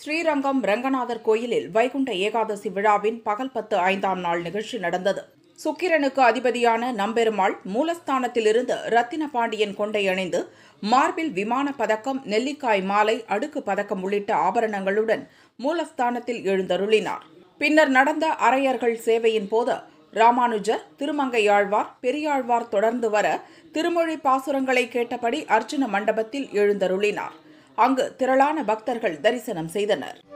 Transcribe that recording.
ஸ்ரீரங்கம் ரங்கநாதர் கோயிலில் வைகுண்ட ஏகாதசி விழாவின் பகல் பத்து ஐந்தாம் நாள் நிகழ்ச்சி நடந்தது சுக்கிரனுக்கு அதிபதியான நம்பெருமாள் மூலஸ்தானத்திலிருந்து ரத்தின பாண்டியன் கொண்டை அணிந்து மார்பில் விமான பதக்கம் நெல்லிக்காய் மாலை அடுக்கு பதக்கம் உள்ளிட்ட ஆபரணங்களுடன் மூலஸ்தானத்தில் எழுந்தருளினார் பின்னர் நடந்த அரையர்கள் சேவையின் போது ராமானுஜர் திருமங்கையாழ்வார் பெரியாழ்வார் தொடர்ந்து வர திருமொழி பாசுரங்களை கேட்டபடி அர்ஜுன மண்டபத்தில் எழுந்தருளினார் அங்கு திரளான பக்தர்கள் தரிசனம் செய்தனர்